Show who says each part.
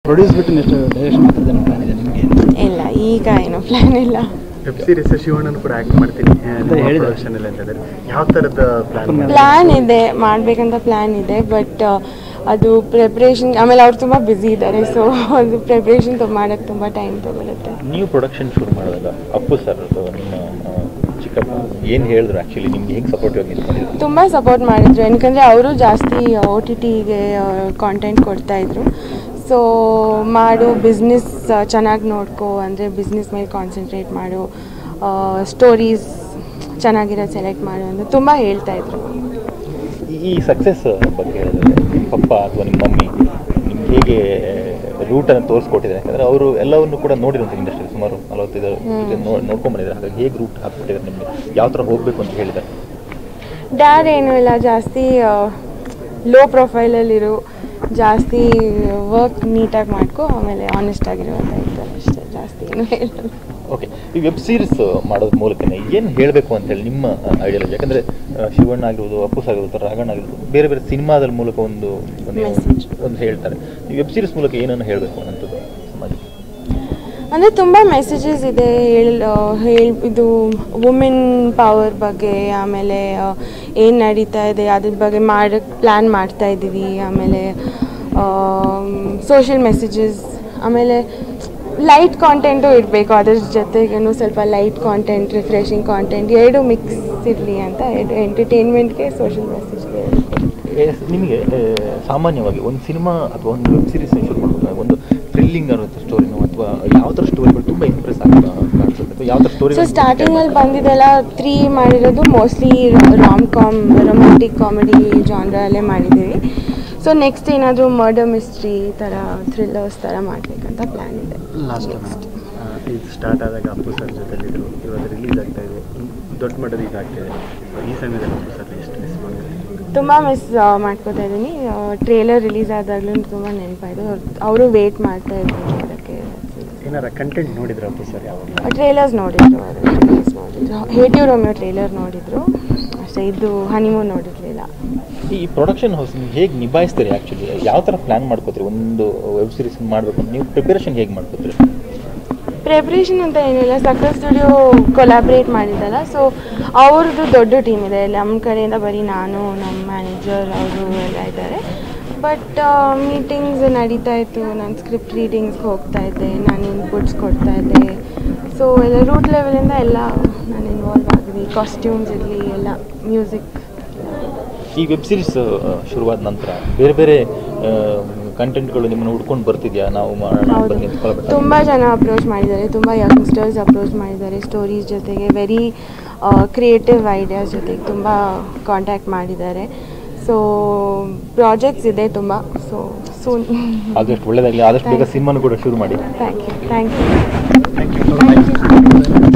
Speaker 1: Produce ಬಿಟ್ಟು next direction ಮಾಡ್ತಿದ್ದೆ plan ಇದೆ ನಿಮಗೆ
Speaker 2: ಇಲ್ಲ ಈಗ ಏನು ಪ್ಲ್ಯಾನ್ ಇಲ್ಲ
Speaker 3: ವೆಬ್ ಸೀರೀಸ್ ಶಿವಣ್ಣನ ಕೂಡ ಆಕ್ಟ್ ಮಾಡ್ತೀನಿ
Speaker 1: ಅಂತ ಹೇಳಿದ್ರು.
Speaker 3: ಪ್ರೊಡಕ್ಷನ್ ಅಲ್ಲಿ ಅಂತ ಹೇಳಿದ್ರೆ ಯಾವ ಥರದ ಪ್ಲಾನ್
Speaker 2: ಪ್ಲ್ಯಾನ್ ಇದೆ ಮಾಡಬೇಕಂತ ಪ್ಲ್ಯಾನ್ ಇದೆ ಬಟ್ ಅದು ಪ್ರಿಪ್ರೇಷನ್ ಆಮೇಲೆ ಅವ್ರು ತುಂಬ ಬ್ಯುಸಿ ಇದ್ದಾರೆ ಸೊ ಅದು ಪ್ರಿಪ್ರೇಷನ್ ಮಾಡೋಕ್ಕೆ ತುಂಬ ಟೈಮ್ ತೊಗೊಳುತ್ತೆ
Speaker 4: ನೀವು ಪ್ರೊಡಕ್ಷನ್ ಶುರು ಮಾಡಿದಾಗ ಅಪ್ಪು ಸರ್ ನಿಮ್ಮ ಆ, ಚಿಕ್ಕಪ್ಪ ಏನು ಹೇಳಿದ್ರು ಆ್ಯಕ್ಚುಲಿ ನಿಮ್ಗೆ ಹೆಂಗೆ ಸಪೋರ್ಟಿವ್ ಆಗಿ ನಿಂತ್ಕೊಂಡಿದ್ರು
Speaker 2: ತುಂಬ ಸಪೋರ್ಟ್ ಮಾಡಿದ್ರು ಏನಕ್ಕಂದರೆ ಅವರು ಜಾಸ್ತಿ ಓ ಟಿ ಟಿಗೆ ಕಾಂಟೆಂಟ್ ಕೊಡ್ತಾಯಿದ್ರು ಸೊ ಮಾಡು ಬಿಸ್ನೆಸ್ ಚೆನ್ನಾಗಿ ನೋಡ್ಕೋ ಅಂದರೆ ಬಿಸ್ನೆಸ್ ಮೇಲೆ ಕಾನ್ಸಂಟ್ರೇಟ್ ಮಾಡು ಸ್ಟೋರೀಸ್ ಚೆನ್ನಾಗಿರೋದು ಸೆಲೆಕ್ಟ್ ಮಾಡು ಅಂತ ತುಂಬ ಹೇಳ್ತಾಯಿದ್ರು
Speaker 4: ಈ- ಈ ಸಕ್ಸಸ್ ಬಗ್ಗೆ ಹೇಳಿದ್ರೆ ನಿಮ್ಮ ಪಪ್ಪ ಅಥವಾ ನಿಮ್ಮ ಮಮ್ಮಿ ನಿಮ್ಗೆ ಹೇಗೆ ರೂಟನ್ನು ತೋರಿಸ್ಕೊಟ್ಟಿದ್ದಾರೆ ಯಾಕಂದರೆ ಅವರು ಎಲ್ಲವನ್ನು ಕೂಡ ನೋಡಿರೋಂಥ ಇಂಡಸ್ಟ್ರಿ ಸುಮಾರು ನಲವತ್ತೈದು ನೋಡಿ ನೋಡ್ಕೊಂಬಂದಿದ್ದಾರೆ ಹಾಗಾಗಿ ಹೇಗೆ ರೂಟ್ ಹಾಕ್ಬಿಟ್ಟಿದ್ದಾರೆ ನಿಮಗೆ ಯಾವ ಥರ ಹೋಗಬೇಕು ಅಂತ ಹೇಳಿದ್ದಾರೆ
Speaker 2: ಡ್ಯಾಡ್ ಏನೂ ಇಲ್ಲ ಜಾಸ್ತಿ ಲೋ ಪ್ರೊಫೈಲಲ್ಲಿರು ಜಾಸ್ತಿ ವರ್ಕ್ ನೀಟಾಗಿ ಮಾಡ್ಕೊ ಆಮೇಲೆ ಆನೆಸ್ಟ್ ಆಗಿರು ಅಂತ ಹೇಳ್ತಾರೆ ಅಷ್ಟೇ ಜಾಸ್ತಿ ಏನು ಹೇಳಲ್ಲ
Speaker 4: ಓಕೆ ಈ ವೆಬ್ ಸೀರೀಸ್ ಮಾಡೋದ್ರ ಮೂಲಕನೇ ಏನು ಹೇಳಬೇಕು ಅಂತೇಳಿ ನಿಮ್ಮ ಐಡಿಯಾಲಜಿ ಯಾಕಂದರೆ ಶಿವಣ್ಣ ಆಗಿರ್ಬೋದು ಅಪ್ಪು ಸರ್ ಆಗಿರ್ಬೋದು ರಾಘಣ್ಣ ಆಗಿರ್ಬೋದು ಬೇರೆ ಬೇರೆ ಸಿನಿಮಾದ ಮೂಲಕ ಒಂದು ಒಂದು
Speaker 2: Message.
Speaker 4: ಒಂದು ಹೇಳ್ತಾರೆ ಈ ವೆಬ್ ಸೀರೀಸ್ ಮೂಲಕ ಏನನ್ನು ಹೇಳಬೇಕು ಅನ್ನೋಂಥದ್ದು ಸಮಾಜಕ್ಕೆ
Speaker 2: ಅಂದರೆ ತುಂಬ ಮೆಸೇಜಸ್ ಇದೆ ಹೇಳ ಹೇಳಿ ಇದು ವುಮೆನ್ ಪವರ್ ಬಗ್ಗೆ ಆಮೇಲೆ ಏನು ನಡೀತಾ ಇದೆ ಅದ್ರ ಬಗ್ಗೆ ಮಾಡೋಕ್ಕೆ ಪ್ಲ್ಯಾನ್ ಮಾಡ್ತಾ ಇದ್ದೀವಿ ಆಮೇಲೆ ಸೋಷಿಯಲ್ ಮೆಸೇಜಸ್ ಆಮೇಲೆ ಲೈಟ್ ಕಾಂಟೆಂಟು ಇರಬೇಕು ಅದ್ರ ಜೊತೆಗೇನು ಸ್ವಲ್ಪ ಲೈಟ್ ಕಾಂಟೆಂಟ್ ರಿಫ್ರೆಶಿಂಗ್ ಕಾಂಟೆಂಟ್ ಎರಡು ಮಿಕ್ಸ್ ಇರಲಿ ಅಂತ ಎರಡು ಎಂಟರ್ಟೈನ್ಮೆಂಟ್ಗೆ ಸೋಷಿಯಲ್ ಮೆಸೇಜ್ಗೆ
Speaker 4: ಏ, ನಿಮಗೆ ಏ, ಸಾಮಾನ್ಯವಾಗಿ ಒಂದು ಸಿನಿಮಾ ಅಥವಾ ಒಂದು ವೆಬ್ ಸೀರೀಸ್ ಶುರು ಮಾಡಬೇಕು ಒಂದು ಥ್ರಿಲ್ಲಿಂಗ್ ಅನ್ನೋ ಸ್ಟೋರಿನೋ ಅಥವಾ ಯಾವ ಥರ ಸ್ಟೋರಿಗಳು ತುಂಬ ಇಂಪ್ರೆಸ್ ಆಗ ಕಾಣಿಸುತ್ತೆ ಅಥವಾ ಯಾವ ಥರ ಸ್ಟೋರಿ
Speaker 2: ಸೊ ಸ್ಟಾರ್ಟಿಂಗಲ್ಲಿ ಬಂದಿದ್ದೆಲ್ಲ ತ್ರೀ ಮಾಡಿರೋದು mostly rom com romantic comedy ಜಾನ್ರಲ್ಲೇ ಮಾಡಿದ್ದೀವಿ ಸೊ ನೆಕ್ಸ್ಟ್ ಏನಾದರೂ ಮರ್ಡರ್ ಮಿಸ್ಟ್ರಿ ಈ ಥರ ಥ್ರಿಲ್ಲರ್ಸ್ ಥರ ಮಾಡಬೇಕಂತ ಪ್ಲ್ಯಾನ್ ಇದೆ
Speaker 1: ಲಾಸ್ಟ್
Speaker 3: ಇದು ಸ್ಟಾರ್ಟ್ ಆದಾಗ ಅಪ್ಪು ಸರ್ ಜೊತೆಲಿದ್ರು ಇವಾಗ ರಿಲೀಸ್ ಆಗ್ತಾ ಇದೆ ದೊಡ್ಡ ಮಟ್ಟದ ಇದಾಗ್ತಿದೆ So, ಈ ಸಮಯದಲ್ಲಿ ಅಪ್ಪು ಸರ್ ಎಷ್ಟು ಮಿಸ್ ಮಾಡ್ತಾರೆ
Speaker 2: ತುಂಬ ಮಿಸ್ ಮಾಡ್ಕೋತಾ ಇದ್ದೀನಿ ಟ್ರೇಲರ್ ರಿಲೀಸ್ ಆದಾಗಲೂ ತುಂಬ ನೆನಪಾಯಿತು ಅವರು ವೇಟ್ ಮಾಡ್ತಾ ಇದ್ರು ನೋಡೋಕ್ಕೆ
Speaker 3: ಏನಾರ ಕಂಟೆಂಟ್ ನೋಡಿದ್ರೆ ಅಪ್ಪು ಸರ್ ಯಾವಾಗ
Speaker 2: ಟ್ರೇಲರ್ಸ್ ನೋಡಿದ್ರು ಅದು ಟ್ರೇಲರ್ಸ್ ನೋಡಿದ್ರು ಹೇಟಿವ್ ರೋಮಿಯೋ ಟ್ರೇಲರ್ ನೋಡಿದ್ರು ಅಷ್ಟೇ ಇದು ಹನಿಮೂನ್ ನೋಡಿರಲಿಲ್ಲ
Speaker 4: ಈ ಪ್ರೊಡಕ್ಷನ್ ಹೌಸ್ ನೀವು ಹೇಗೆ ನಿಭಾಯಿಸ್ತೀರಿ ಆ್ಯಕ್ಚುಲಿ ಯಾವ ಥರ ಪ್ಲ್ಯಾನ್ ಮಾಡ್ಕೋತೀರಿ ಒಂದು ವೆಬ್ ಸೀರೀಸ್ ಮಾಡಬೇಕು ಅಂತ ನೀವು ಪ್ರಿಪರೇಷನ್ ಹೇಗೆ ಮಾಡ್ಕೋತೀರಿ
Speaker 2: ಪ್ರಿಪ್ರೇಷನ್ ಅಂತ ಏನಿಲ್ಲ ಸಕ್ಸಸ್ ಸ್ಟುಡಿಯೋ ಕೊಲಾಬ್ರೇಟ್ ಮಾಡಿದ್ದಲ್ಲ ಸೊ ಅವ್ರದ್ದು ದೊಡ್ಡ ಟೀಮ್ ಇದೆ ನಮ್ಮ ಕಡೆಯಿಂದ ಬರೀ ನಾನು ನಮ್ಮ ಮ್ಯಾನೇಜರ್ ಅವರು ಎಲ್ಲ ಇದ್ದಾರೆ ಬಟ್ ಮೀಟಿಂಗ್ಸ್ ನಡೀತಾ ಇತ್ತು ನಾನು ಸ್ಕ್ರಿಪ್ಟ್ ರೀಡಿಂಗ್ಸ್ಗೆ ಹೋಗ್ತಾ ಇದ್ದೆ ನಾನು ಇನ್ಪುಟ್ಸ್ ಕೊಡ್ತಾ ಇದ್ದೆ ಸೊ ಎಲ್ಲ ರೂಟ್ ಲೆವೆಲಿಂದ ಎಲ್ಲ ನಾನು ಇನ್ವಾಲ್ವ್ ಆಗಿದೆ ಕಾಸ್ಟ್ಯೂಮ್ಸ್ ಇರಲಿ ಎಲ್ಲ ಮ್ಯೂಸಿಕ್
Speaker 4: ಈ ವೆಬ್ ಸೀರೀಸ್ ಶುರುವಾದ ನಂತರ ಬೇರೆ ಬೇರೆ ಕಂಟೆಂಟ್ಗಳು ನಿಮ್ಮನ್ನು ಹುಡ್ಕೊಂಡು ಬರ್ತಿದ್ಯಾ ನಾವು ಮಾಡೋಣ
Speaker 2: ಹೌದು
Speaker 4: ಬನ್ನಿ ಅಂತ collaborate
Speaker 2: ತುಂಬ ಜನ ಅಪ್ರೋಚ್ ಮಾಡಿದ್ದಾರೆ ತುಂಬ ಯಂಗ್ಸ್ಟರ್ಸ್ ಅಪ್ರೋಚ್ ಮಾಡಿದ್ದಾರೆ ಸ್ಟೋರೀಸ್ ಜೊತೆಗೆ ವೆರಿ ಕ್ರಿಯೇಟಿವ್ ಐಡಿಯಾಸ್ ಜೊತೆಗೆ ತುಂಬ ಕಾಂಟ್ಯಾಕ್ಟ್ ಮಾಡಿದ್ದಾರೆ ಸೊ ಪ್ರಾಜೆಕ್ಟ್ಸ್ ಇದೆ ತುಂಬ ಸೊ ಸೂನ್
Speaker 4: ಆದಷ್ಟು ಒಳ್ಳೇದಾಗಲಿ ಆದಷ್ಟು ಬೇಗ ಸಿನಿಮಾನು ಕೂಡ ಶುರು ಮಾಡಿ
Speaker 2: thank you thank you
Speaker 3: thank you